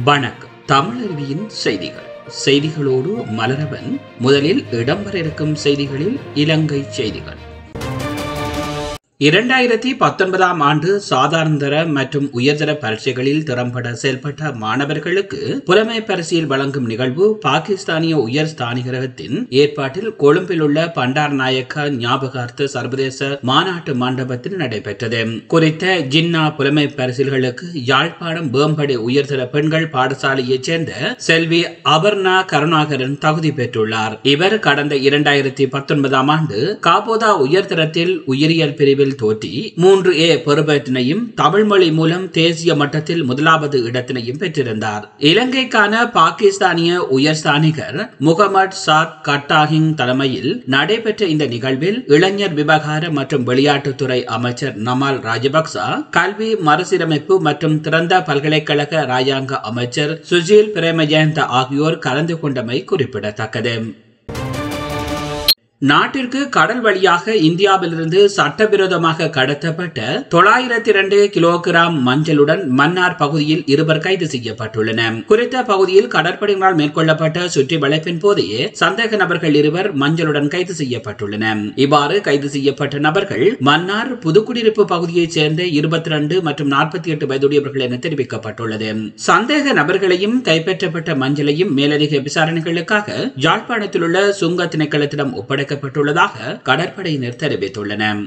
வணக்கம் தமிழருவியின் செய்திகள் செய்திகளோடு மலரவன் முதலில் இடம்பெற இருக்கும் செய்திகளில் இலங்கை செய்திகள் இரண்டாயிரத்தி பத்தொன்பதாம் ஆண்டு சாதாரணதர மற்றும் உயர்தர பரீட்சைகளில் திறம்பட செயல்பட்ட மாணவர்களுக்கு புலமை பரிசில் வழங்கும் நிகழ்வு பாகிஸ்தானிய உயர் ஸ்தானிகரகத்தின் ஏற்பாட்டில் கொழும்பில் உள்ள பண்டார் நாயக்க ஞாபகார்த்த சர்வதேச மாநாட்டு மண்டபத்தில் நடைபெற்றது குறித்த ஜின்னா புலமை பரிசில்களுக்கு யாழ்ப்பாணம் வேம்படி உயர்தர பெண்கள் பாடசாலையைச் சேர்ந்த செல்வி அபர்ணா கருணாகரன் தகுதி பெற்றுள்ளார் இவர் கடந்த இரண்டாயிரத்தி பத்தொன்பதாம் ஆண்டு காபோதா உயர்தரத்தில் உயிரியல் பிரிவில் தோற்றி மூன்று ஏ பெறுபேற்றினையும் தமிழ் மொழி மூலம் தேசிய மட்டத்தில் முதலாவது இடத்தினையும் பெற்றிருந்தார் இலங்கைக்கான பாகிஸ்தானிய உயர்ஸ்தானிகர் முகமது சாத் கட்டாகிங் தலைமையில் நடைபெற்ற இந்த நிகழ்வில் இளைஞர் விவகார மற்றும் விளையாட்டுத்துறை அமைச்சர் நமால் ராஜபக்ச கல்வி மறுசீரமைப்பு மற்றும் திறந்த பல்கலைக்கழக ராஜாங்க அமைச்சர் சுஜில் பிரேமஜயந்த ஆகியோர் கலந்து கொண்டமை குறிப்பிடத்தக்கது நாட்டிற்கு கடல் வழியாக இந்தியாவிலிருந்து சட்டவிரோதமாக கடத்தப்பட்ட தொள்ளாயிரத்தி இரண்டு கிலோகிராம் மஞ்சளுடன் மன்னார் பகுதியில் இருவர் கைது செய்யப்பட்டுள்ளனர் குறித்த பகுதியில் கடற்படையினால் மேற்கொள்ளப்பட்ட சுற்றி வளைப்பின் போதே சந்தேக நபர்கள் இருவர் மஞ்சளுடன் கைது செய்யப்பட்டுள்ளனர் இவ்வாறு கைது செய்யப்பட்ட நபர்கள் மன்னார் புதுக்குடியிருப்பு பகுதியைச் சேர்ந்த இருபத்தி இரண்டு மற்றும் நாற்பத்தி எட்டு வயதுடையவர்கள் என தெரிவிக்கப்பட்டுள்ளது சந்தேக நபர்களையும் கைப்பற்றப்பட்ட மஞ்சளையும் மேலதிக விசாரணைகளுக்காக யாழ்ப்பாணத்தில் உள்ள சுங்க திணைக்களத்திடம் ஒப்படைக்க ஒப்படைக்கப்பட்டுள்ளதாக கடற்படையினர் தெரிவித்துள்ளனர்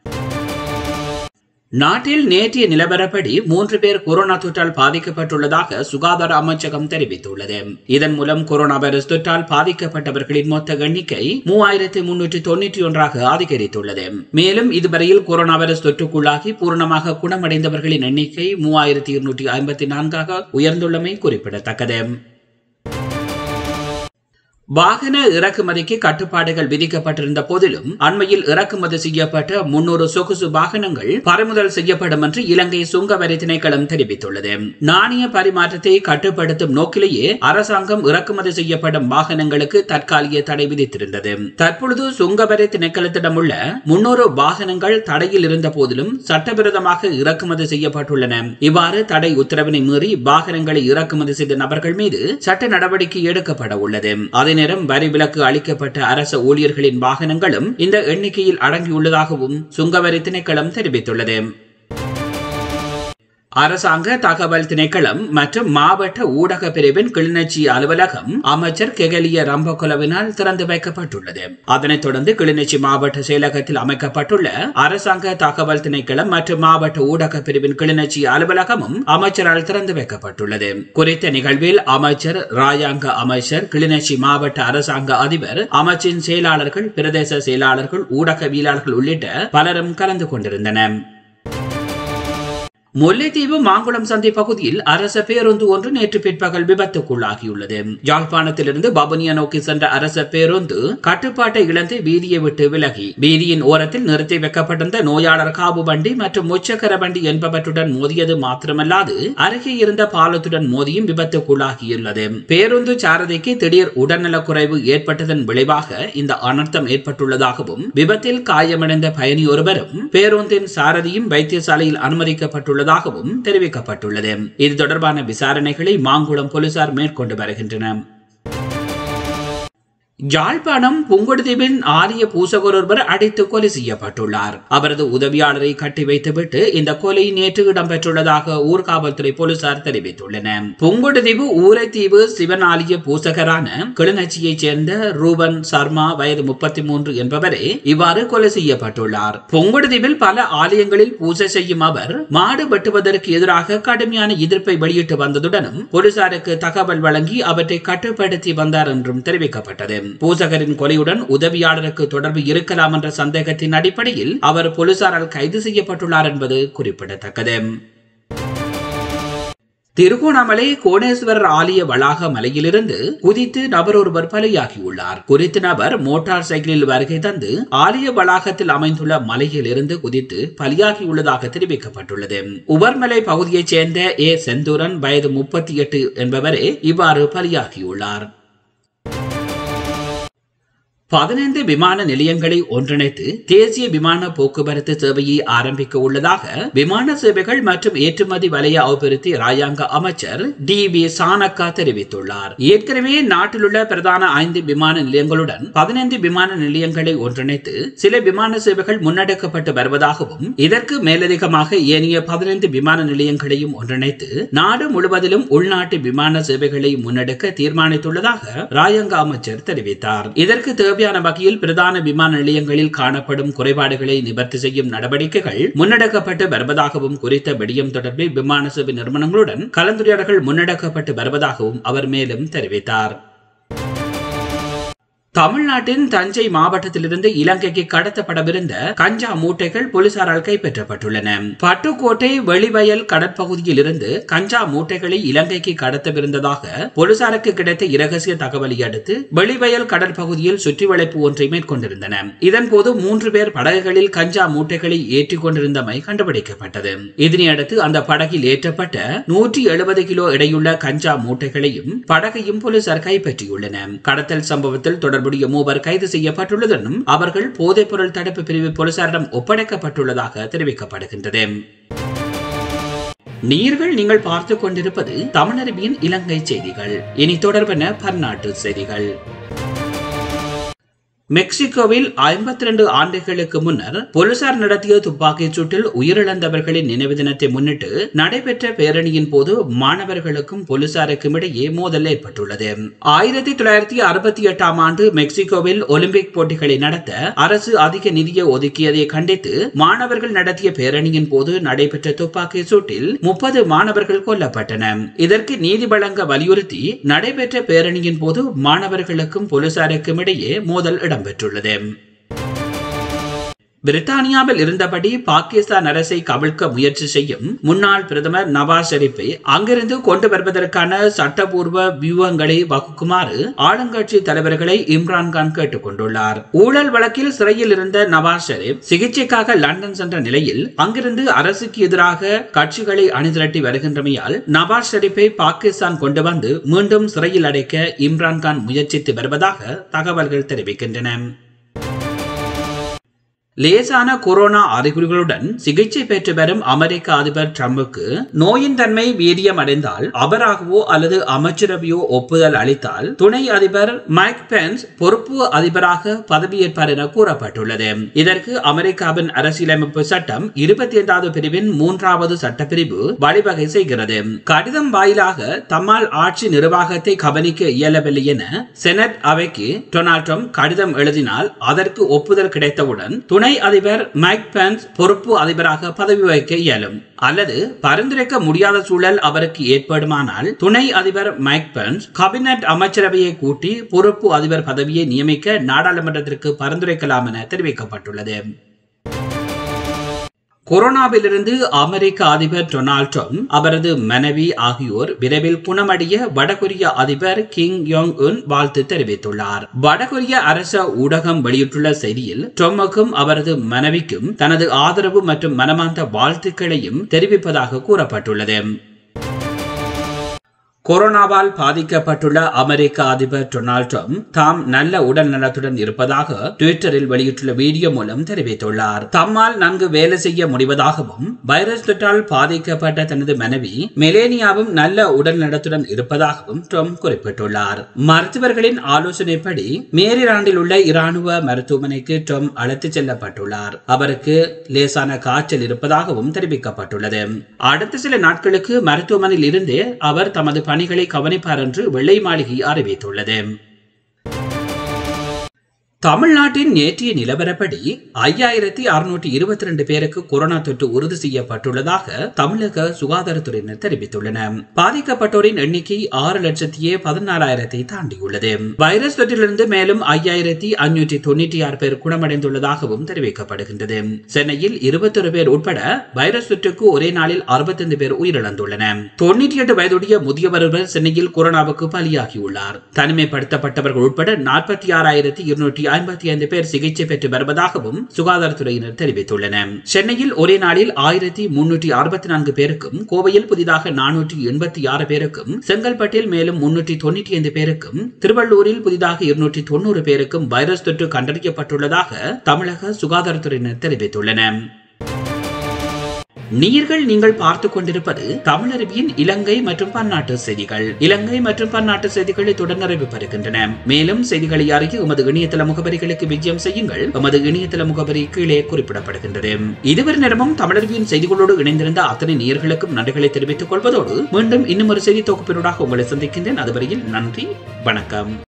நாட்டில் நேற்றைய நிலவரப்படி மூன்று பேர் கொரோனா தொற்றால் பாதிக்கப்பட்டுள்ளதாக சுகாதார அமைச்சகம் தெரிவித்துள்ளது இதன் மூலம் கொரோனா வைரஸ் தொற்றால் பாதிக்கப்பட்டவர்களின் மொத்த எண்ணிக்கை மூவாயிரத்தி முன்னூற்றி தொன்னூற்றி ஒன்றாக அதிகரித்துள்ளது மேலும் இதுவரையில் கொரோனா வைரஸ் தொற்றுக்குள்ளாகி பூர்ணமாக குணமடைந்தவர்களின் எண்ணிக்கை மூவாயிரத்தி இருநூற்றி ஐம்பத்தி நான்காக உயர்ந்துள்ளமை குறிப்பிடத்தக்கது வாகன இறக்குமதிக்கு கட்டுப்பாடுகள் விதிக்கப்பட்டிருந்த போதிலும் அண்மையில் இறக்குமதி செய்யப்பட்ட முன்னூறு சொகுசு வாகனங்கள் பறிமுதல் செய்யப்படும் என்று இலங்கை சுங்க வரி திணைக்களம் தெரிவித்துள்ளது நாணய பரிமாற்றத்தை கட்டுப்படுத்தும் நோக்கிலேயே அரசாங்கம் இறக்குமதி செய்யப்படும் வாகனங்களுக்கு தற்காலிக தடை விதித்திருந்தது தற்பொழுது சுங்க வரி திணைக்களத்திடம் உள்ள முன்னூறு வாகனங்கள் தடையில் இருந்த போதிலும் சட்டவிரோதமாக இறக்குமதி செய்யப்பட்டுள்ளன இவ்வாறு தடை உத்தரவினை மீறி வாகனங்களை இறக்குமதி செய்த நபர்கள் மீது சட்ட நடவடிக்கை எடுக்கப்பட உள்ளது அதே நேரம் வரி விலக்கு அளிக்கப்பட்ட அரச ஊழியர்களின் வாகனங்களும் இந்த எண்ணிக்கையில் அடங்கியுள்ளதாகவும் சுங்கவரி திணைக்களம் தெரிவித்துள்ளது அரசாங்க தகவல் திணைக்களம் மற்றும் மாவட்ட ஊடக பிரிவின் கிளிநொச்சி அலுவலகம் அமைச்சர் கெகலிய ரம்பகுலவினால் திறந்து வைக்கப்பட்டுள்ளது அதனைத் தொடர்ந்து கிளிநொச்சி மாவட்ட செயலகத்தில் அமைக்கப்பட்டுள்ள அரசாங்க தகவல் திணைக்களம் மற்றும் மாவட்ட ஊடக பிரிவின் கிளிநொச்சி அலுவலகமும் அமைச்சரால் திறந்து வைக்கப்பட்டுள்ளது குறித்த நிகழ்வில் அமைச்சர் ராயாங்க அமைச்சர் கிளிநொச்சி மாவட்ட அரசாங்க அதிபர் அமைச்சின் செயலாளர்கள் பிரதேச செயலாளர்கள் ஊடகவியலாளர்கள் உள்ளிட்ட பலரும் கலந்து கொண்டிருந்தனர் முல்லைத்தீவு மாங்குளம் சந்தை பகுதியில் அரச பேருந்து ஒன்று நேற்று பிற்பகல் விபத்துக்குள்ளாகியுள்ளது யாழ்ப்பாணத்திலிருந்து பபனியா நோக்கி சென்ற அரச பேருந்து கட்டுப்பாட்டை இழந்து வீதியை விட்டு விலகி வீதியின் ஓரத்தில் நிறுத்தி வைக்கப்பட்டிருந்த நோயாளர் காவு வண்டி மற்றும் முச்சக்கர வண்டி என்பவற்றுடன் மோதியது மாத்திரமல்லாது அருகே இருந்த பாலத்துடன் மோதியும் விபத்துக்குள்ளாகியுள்ளது பேருந்து சாரதிக்கு திடீர் உடல்நலக்குறைவு ஏற்பட்டதன் விளைவாக இந்த அனர்த்தம் ஏற்பட்டுள்ளதாகவும் விபத்தில் காயமடைந்த பயணி ஒருவரும் பேருந்தின் சாரதியும் வைத்தியசாலையில் அனுமதிக்கப்பட்டுள்ளது உள்ளதாகவும் தெரிவிக்கப்பட்டுள்ளது இது தொடர்பான விசாரணைகளை மாங்குளம் போலீசார் மேற்கொண்டு வருகின்றனர் யாழ்ப்பாணம் புங்குடுதீவின் ஆரிய பூசகர் ஒருவர் அடித்து கொலை செய்யப்பட்டுள்ளார் அவரது உதவியாளரை கட்டி வைத்துவிட்டு இந்த கொலை நேற்று இடம்பெற்றுள்ளதாக ஊர்காவல்துறை போலீசார் தெரிவித்துள்ளனர் புங்குடுதீவு ஊரைத்தீவு சிவன் ஆலய பூசகரான கிளிநொச்சியைச் சேர்ந்த ரூபன் சர்மா வயது முப்பத்தி மூன்று என்பவரே இவ்வாறு கொலை செய்யப்பட்டுள்ளார் புங்குடுதீவில் பல ஆலயங்களில் பூஜை செய்யும் அவர் மாடு வெட்டுவதற்கு எதிராக கடுமையான எதிர்ப்பை வெளியிட்டு வந்ததுடனும் போலீசாருக்கு தகவல் வழங்கி அவற்றை கட்டுப்படுத்தி வந்தார் என்றும் தெரிவிக்கப்பட்டது பூசகரின் கொலையுடன் உதவியாளருக்கு தொடர்பு இருக்கலாம் என்ற சந்தேகத்தின் அடிப்படையில் அவர் போலீசாரால் கைது செய்யப்பட்டுள்ளார் என்பது குறிப்பிடத்தக்கது திருகோணமலை கோணேஸ்வரர் ஆலய வளாக மலையிலிருந்து குதித்து நபர் ஒருவர் பலியாகியுள்ளார் குறித்த நபர் மோட்டார் சைக்கிளில் வருகை தந்து ஆலய வளாகத்தில் அமைந்துள்ள மலையில் இருந்து குதித்து பலியாகியுள்ளதாக தெரிவிக்கப்பட்டுள்ளது உவர்மலை பகுதியைச் சேர்ந்த ஏ செந்தூரன் வயது முப்பத்தி எட்டு என்பவரே இவ்வாறு பலியாகியுள்ளார் பதினைந்து விமான நிலையங்களை ஒன்றிணைத்து தேசிய விமான போக்குவரத்து சேவையை ஆரம்பிக்க உள்ளதாக விமான சேவைகள் மற்றும் ஏற்றுமதி வலய அபிவிருத்தி ராயாங்க அமைச்சர் டி வி சானக்கா தெரிவித்துள்ளார் ஏற்கனவே நாட்டிலுள்ள பிரதான ஐந்து விமான நிலையங்களுடன் பதினைந்து விமான நிலையங்களை ஒன்றிணைத்து சில விமான சேவைகள் முன்னெடுக்கப்பட்டு வருவதாகவும் இதற்கு மேலதிகமாக ஏனைய பதினைந்து விமான நிலையங்களையும் ஒன்றிணைத்து நாடு முழுவதிலும் உள்நாட்டு விமான சேவைகளை முன்னெடுக்க தீர்மானித்துள்ளதாக ராயங்க அமைச்சர் தெரிவித்தார் இதற்கு தேவையான வகையில் பிரதான விமான நிலையங்களில் காணப்படும் குறைபாடுகளை நிவர்த்தி செய்யும் நடவடிக்கைகள் முன்னெடுக்கப்பட்டு வருவதாகவும் குறித்த விடயம் தொடர்பில் விமான சேவை நிறுவனங்களுடன் கலந்துரையாடல்கள் முன்னெடுக்கப்பட்டு வருவதாகவும் அவர் மேலும் தெரிவித்தார் தமிழ்நாட்டின் தஞ்சை மாவட்டத்திலிருந்து இலங்கைக்கு கடத்தப்படவிருந்த கஞ்சா மூட்டைகள் போலீசாரால் கைப்பற்றப்பட்டுள்ளன பட்டுக்கோட்டை வெளிவயல் கடற்பகுதியில் இருந்து கஞ்சா மூட்டைகளை இலங்கைக்கு கடத்தவிருந்ததாக போலீசாருக்கு கிடைத்த இரகசிய தகவலை அடுத்து வெளிவயல் கடற்பகுதியில் சுற்றி வளைப்பு ஒன்றை மேற்கொண்டிருந்தன இதன்போது மூன்று பேர் படகுகளில் கஞ்சா மூட்டைகளை ஏற்றிக் கொண்டிருந்தமை கண்டுபிடிக்கப்பட்டது இதனையடுத்து அந்த படகில் ஏற்றப்பட்ட நூற்றி எழுபது கிலோ எடையுள்ள கஞ்சா மூட்டைகளையும் படகையும் போலீசார் கைப்பற்றியுள்ளனர் கடத்தல் சம்பவத்தில் தொடர்பு தொடர்புடைய மூவர் கைது செய்யப்பட்டுள்ளதுடன் அவர்கள் போதைப்பொருள் தடுப்பு பிரிவு போலீசாரிடம் ஒப்படைக்கப்பட்டுள்ளதாக தெரிவிக்கப்படுகின்றது நீர்கள் நீங்கள் பார்த்துக் கொண்டிருப்பது தமிழருவியின் இலங்கை செய்திகள் இனி தொடர்பென பன்னாட்டு செய்திகள் மெக்சிகோவில் ஐம்பத்தி ரெண்டு ஆண்டுகளுக்கு முன்னர் போலீசார் நடத்திய துப்பாக்கிச் சூட்டில் உயிரிழந்தவர்களின் நினைவு தினத்தை முன்னிட்டு நடைபெற்ற பேரணியின் போது மாணவர்களுக்கும் போலீசாருக்கும் இடையே மோதல் ஏற்பட்டுள்ளது ஆயிரத்தி தொள்ளாயிரத்தி அறுபத்தி எட்டாம் ஆண்டு மெக்சிகோவில் ஒலிம்பிக் போட்டிகளை நடத்த அரசு அதிக நிதியை ஒதுக்கியதை கண்டித்து மாணவர்கள் நடத்திய பேரணியின் போது நடைபெற்ற துப்பாக்கிச் சூட்டில் முப்பது மாணவர்கள் கொல்லப்பட்டனர் இதற்கு நீதி வழங்க வலியுறுத்தி நடைபெற்ற பேரணியின் போது மாணவர்களுக்கும் போலீசாருக்கும் இடையே மோதல் இடம் இடம்பெற்றுள்ளது பிரித்தானியாவில் இருந்தபடி பாகிஸ்தான் அரசை கவிழ்க்க முயற்சி செய்யும் முன்னாள் பிரதமர் நவாஸ் ஷெரீப்பை அங்கிருந்து கொண்டு வருவதற்கான சட்டபூர்வ வியூகங்களை வகுக்குமாறு ஆளுங்கட்சி தலைவர்களை இம்ரான்கான் கேட்டுக் கொண்டுள்ளார் ஊழல் வழக்கில் சிறையில் இருந்த நவாஸ் ஷெரீப் சிகிச்சைக்காக லண்டன் சென்ற நிலையில் அங்கிருந்து அரசுக்கு எதிராக கட்சிகளை அணிதிரட்டி வருகின்றமையால் நவாஸ் ஷெரீப்பை பாகிஸ்தான் கொண்டு வந்து மீண்டும் சிறையில் அடைக்க இம்ரான்கான் முயற்சித்து வருவதாக தகவல்கள் தெரிவிக்கின்றன லேசான கொரோனா அறிகுறிகளுடன் சிகிச்சை பெற்று வரும் அமெரிக்க அதிபர் டிரம்புக்கு நோயின் தன்மை வீரியம் அடைந்தால் அவராகவோ அல்லது அமைச்சரவையோ ஒப்புதல் அளித்தால் துணை அதிபர் மைக் பென்ஸ் பொறுப்பு அதிபராக பதவியேற்பார் என கூறப்பட்டுள்ளது இதற்கு அமெரிக்காவின் அரசியலமைப்பு சட்டம் இருபத்தி ஐந்தாவது பிரிவின் மூன்றாவது சட்டப்பிரிவு வழிவகை செய்கிறது கடிதம் வாயிலாக தம்மால் ஆட்சி நிர்வாகத்தை கவனிக்க இயலவில்லை என செனட் அவைக்கு டொனால்ட் ட்ரம்ப் கடிதம் எழுதினால் அதற்கு ஒப்புதல் கிடைத்தவுடன் துணை துணை அதிபர் மைக் பென்ஸ் பொறுப்பு அதிபராக பதவி வகிக்க இயலும் அல்லது பரிந்துரைக்க முடியாத சூழல் அவருக்கு ஏற்படுமானால் துணை அதிபர் மைக் பென்ஸ் கபினட் அமைச்சரவையை கூட்டி பொறுப்பு அதிபர் பதவியை நியமிக்க நாடாளுமன்றத்திற்கு பரிந்துரைக்கலாம் என தெரிவிக்கப்பட்டுள்ளது கொரோனாவிலிருந்து அமெரிக்க அதிபர் டொனால்ட் ட்ரம்ப் அவரது மனைவி ஆகியோர் விரைவில் குணமடைய வடகொரிய அதிபர் கிங் யோங் உன் வாழ்த்து தெரிவித்துள்ளார் வடகொரிய அரச ஊடகம் வெளியிட்டுள்ள செய்தியில் ட்ரம்புக்கும் அவரது மனைவிக்கும் தனது ஆதரவு மற்றும் மனமார்ந்த வாழ்த்துக்களையும் தெரிவிப்பதாக கூறப்பட்டுள்ளது கொரோனாவால் பாதிக்கப்பட்டுள்ள அமெரிக்க அதிபர் டொனால்ட் ட்ரம்ப் தாம் நல்ல உடல் நலத்துடன் இருப்பதாக ட்விட்டரில் வெளியிட்டுள்ள வீடியோ மூலம் தெரிவித்துள்ளார் தம்மால் நன்கு வேலை செய்ய முடிவதாகவும் வைரஸ் தொற்றால் பாதிக்கப்பட்ட தனது மனைவி மெலேனியாவும் நல்ல உடல் நலத்துடன் இருப்பதாகவும் ட்ரம்ப் குறிப்பிட்டுள்ளார் மருத்துவர்களின் ஆலோசனைப்படி மேரிலாண்டில் உள்ள இராணுவ மருத்துவமனைக்கு ட்ரம்ப் அழைத்துச் செல்லப்பட்டுள்ளார் அவருக்கு லேசான காய்ச்சல் இருப்பதாகவும் தெரிவிக்கப்பட்டுள்ளது அடுத்த சில நாட்களுக்கு மருத்துவமனையில் இருந்தே அவர் தமது பணிகளை கவனிப்பார் என்று வெள்ளை மாளிகை அறிவித்துள்ளது தமிழ்நாட்டின் நேற்றைய நிலவரப்படி ஐயாயிரத்தி அறுநூற்றி இருபத்தி ரெண்டு பேருக்கு கொரோனா தொற்று உறுதி செய்யப்பட்டுள்ளதாக தமிழக சுகாதாரத்துறையினர் தெரிவித்துள்ளனர் பாதிக்கப்பட்டோரின் எண்ணிக்கை ஆறு லட்சத்தியே பதினாலாயிரத்தை தாண்டியுள்ளது வைரஸ் தொற்றிலிருந்து மேலும் ஐயாயிரத்தி அஞ்சூற்றி தொண்ணூற்றி ஆறு பேர் குணமடைந்துள்ளதாகவும் தெரிவிக்கப்படுகின்றது சென்னையில் இருபத்தொரு பேர் உட்பட வைரஸ் தொற்றுக்கு ஒரே நாளில் அறுபத்தைந்து பேர் உயிரிழந்துள்ளனர் தொண்ணூற்றி எட்டு வயதுடைய முதியவர் ஒருவர் சென்னையில் கொரோனாவுக்கு பலியாகியுள்ளார் தனிமைப்படுத்தப்பட்டவர்கள் உட்பட நாற்பத்தி ஆறாயிரத்தி இருநூற்றி ஐம்பத்தி ஐந்து பேர் சிகிச்சை பெற்று வருவதாகவும் சுகாதாரத்துறையினர் தெரிவித்துள்ளனர் சென்னையில் ஒரே நாளில் ஆயிரத்தி முன்னூற்றி அறுபத்தி நான்கு பேருக்கும் கோவையில் புதிதாக நானூற்றி எண்பத்தி ஆறு பேருக்கும் செங்கல்பட்டில் மேலும் முன்னூற்றி தொண்ணூற்றி ஐந்து பேருக்கும் திருவள்ளூரில் புதிதாக இருநூற்றி தொண்ணூறு பேருக்கும் வைரஸ் தொற்று கண்டறியப்பட்டுள்ளதாக தமிழக சுகாதாரத்துறையினர் தெரிவித்துள்ளனர் நீர்கள் நீங்கள் பார்த்துக் கொண்டிருப்பது தமிழருவியின் இலங்கை மற்றும் பன்னாட்டு செய்திகள் இலங்கை மற்றும் பன்னாட்டு செய்திகளை தொடர் நிறைவு பெறுகின்றன மேலும் செய்திகளை அறிய எமது இணையதள முகவரிகளுக்கு விஜயம் செய்யுங்கள் எமது இணையதள முகவரி கீழே குறிப்பிடப்படுகின்றது இதுவரை நேரமும் தமிழருவியின் செய்திகளோடு இணைந்திருந்த அத்தனை நேர்களுக்கும் நன்றிகளை தெரிவித்துக் கொள்வதோடு மீண்டும் இன்னும் ஒரு செய்தி தொகுப்பினூடாக உங்களை சந்திக்கின்றேன் அதுவரையில் நன்றி வணக்கம்